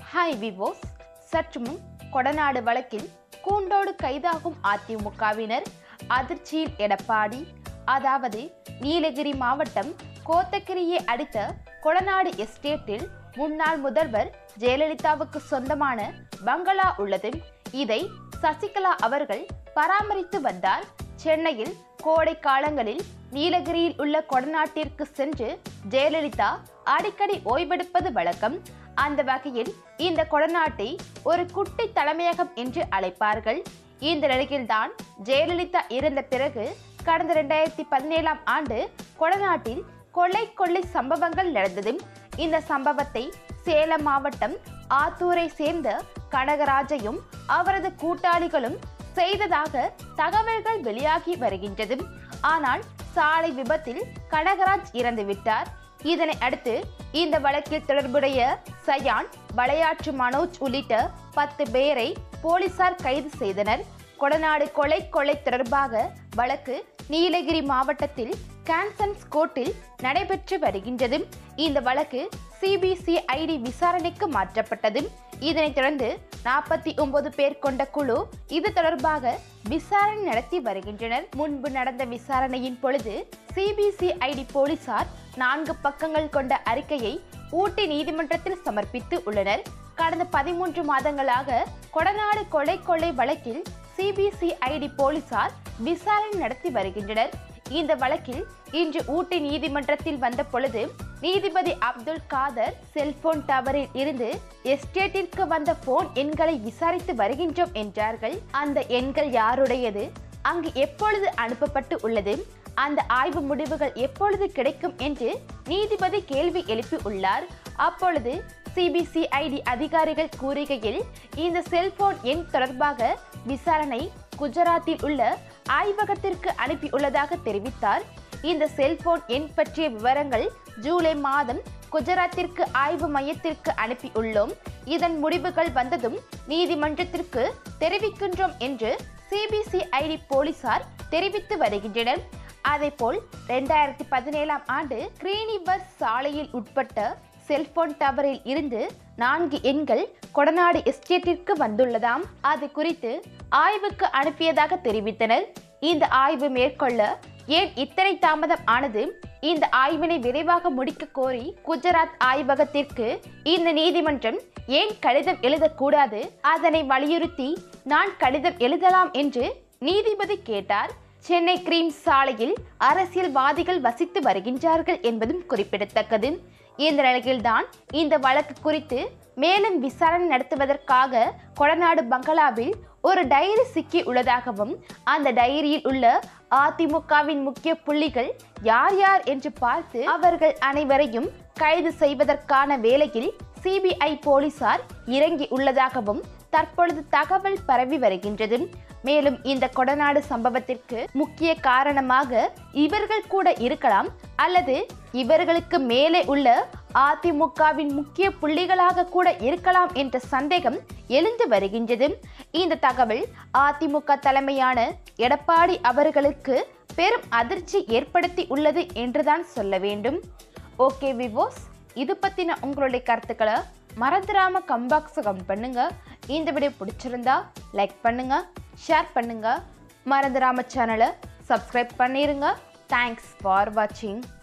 hi விவோஸ் சற்று முன் கொடநாடு வழக்கில் கூண்டோடு கைதாகும் அதிமுகவினர் அதிர்ச்சியில் எடப்பாடி அதாவது நீலகிரி மாவட்டம் கோத்தகிரியை அடித்த கொடநாடு எஸ்டேட்டில் முன்னாள் முதல்வர் ஜெயலலிதாவுக்கு சொந்தமான பங்களா உள்ளது இதை சசிகலா அவர்கள் பராமரித்து வந்தார் சென்னையில் கோடை காலங்களில் நீலகிரியில் உள்ள கொடநாட்டிற்கு சென்று ஜெயலலிதா அடிக்கடி ஓய்வெடுப்பது வழக்கம் அந்த வகையில் இந்த கொடநாட்டை ஒரு குட்டி தலைமையகம் என்று அழைப்பார்கள் இந்த நிலையில்தான் ஜெயலலிதா இறந்த பிறகு கடந்த இரண்டாயிரத்தி பதினேழாம் ஆண்டு கொடநாட்டில் கொள்ளை கொள்ளை சம்பவங்கள் நடந்தது இந்த சம்பவத்தை சேலம் மாவட்டம் ஆத்தூரை சேர்ந்த கனகராஜையும் அவரது கூட்டாளிகளும் செய்ததாக தகவல்கள் வெளியாகி வருகின்றது ஆனால் சாலை விபத்தில் கனகராஜ் இறந்துவிட்டார் இதனை அடுத்து இந்த வழக்கில் தொடர்புடைய சயான் வளையாற்று மனோஜ் உள்ளிட்ட பத்து பேரை போலீசார் கைது செய்தனர் கொடநாடு கொலை கொலை தொடர்பாக வழக்கு நீலகிரி மாவட்டத்தில் கான்சன்ஸ் கோர்ட்டில் நடைபெற்று வருகின்றது இந்த வழக்கு சிபிசிஐடி விசாரணைக்கு மாற்றப்பட்டது இதனைத் தொடர்ந்து நாற்பத்தி ஒன்பது பேர் கொண்ட குழு இது தொடர்பாக விசாரணை நடத்தி வருகின்றனர் முன்பு நடந்த விசாரணையின் பொழுது சிபிசிஐடி போலீசார் நான்கு பக்கங்கள் கொண்ட அறிக்கையை ஊட்டி நீதிமன்றத்தில் சமர்ப்பித்து உள்ளனர் கடந்த பதிமூன்று மாதங்களாக கொடநாடு கொலை கொள்ளை வழக்கில் சிபிசிஐடி போலீசார் விசாரணை நடத்தி வருகின்றனர் இந்த வழக்கில் இன்று ஊட்டி நீதிமன்றத்தில் வந்த பொழுது நீதிபதி அப்துல் காதர் செல்போன் டவரில் இருந்து எஸ்டேட்டிற்கு வந்த போன் எண்களை விசாரித்து வருகின்றோம் என்றார்கள் அந்த எண்கள் யாருடையது அங்கு எப்பொழுது அனுப்பப்பட்டு உள்ளது அந்த ஆய்வு முடிவுகள் எப்பொழுது கிடைக்கும் என்று நீதிபதி கேள்வி எழுப்பி உள்ளார் அப்பொழுது சிபிசிஐடி அதிகாரிகள் கூறுகையில் இந்த செல்போன் எண் தொடர்பாக விசாரணை குஜராத்தில் உள்ள ஆய்வகத்திற்கு அனுப்பியுள்ளதாக தெரிவித்தார் இந்த செல்போன் எண் பற்றிய விவரங்கள் ஜூலை மாதம் குஜராத்திற்கு ஆய்வு மையத்திற்கு அனுப்பியுள்ளோம் இதன் முடிவுகள் வந்ததும் நீதிமன்றத்திற்கு தெரிவிக்கின்றோம் என்று சிபிசிஐடி போலீசார் தெரிவித்து வருகின்றனர் அதேபோல் ரெண்டாயிரத்தி பதினேழாம் ஆண்டு கிரீனிவர்ஸ் சாலையில் உட்பட்ட செல்போன் டவரில் இருந்து நான்கு எண்கள் கொடநாடு எஸ்டேட்டிற்கு வந்துள்ளதாம் அது குறித்து ஆய்வுக்கு அனுப்பியதாக தெரிவித்தனர் இந்த ஆய்வு மேற்கொள்ள ஏன் இத்தனை தாமதம் ஆனது இந்த ஆய்வினை விரைவாக முடிக்க கோரி குஜராத் ஆய்வகத்திற்கு இந்த நீதிமன்றம் ஏன் கடிதம் எழுதக்கூடாது அதனை வலியுறுத்தி நான் கடிதம் எழுதலாம் என்று நீதிபதி கேட்டார் சென்னை கிரீம் சாலையில் அரசியல்வாதிகள் வசித்து வருகின்றார்கள் என்பதும் குறிப்பிடத்தக்கது இந்த நிலையில்தான் இந்த வழக்கு குறித்து மேலும் விசாரணை நடத்துவதற்காக கொடநாடு பங்களாவில் ஒரு டைரி சிக்கி உள்ளதாகவும் அந்த டைரியில் உள்ள அதிமுகவின் முக்கிய புள்ளிகள் யார் யார் என்று பார்த்து அவர்கள் அனைவரையும் கைது செய்வதற்கான வேலையில் சிபிஐ போலீசார் இறங்கி உள்ளதாகவும் தற்பொழுது தகவல் பரவி வருகின்றது மேலும் இந்த கொடநாடு சம்பவத்திற்கு முக்கிய காரணமாக இவர்கள் கூட இருக்கலாம் அல்லது இவர்களுக்கு மேலே உள்ள அதிமுகவின் முக்கிய புள்ளிகளாக கூட இருக்கலாம் என்ற சந்தேகம் எழுந்து வருகின்றது இந்த தகவல் அதிமுக தலைமையான எடப்பாடி அவர்களுக்கு பெரும் அதிர்ச்சி ஏற்படுத்தி உள்ளது என்றுதான் சொல்ல வேண்டும் ஓகே விவோஸ் இது பற்றின உங்களுடைய கருத்துக்களை மறந்துடாம கம்பாக்ஸை கம் பண்ணுங்க இந்த வீடியோ பிடிச்சிருந்தா லைக் பண்ணுங்க ஷேர் பண்ணுங்க மறந்துடாம சேனலை சப்ஸ்கிரைப் பண்ணிருங்க தேங்க்ஸ் ஃபார் வாட்சிங்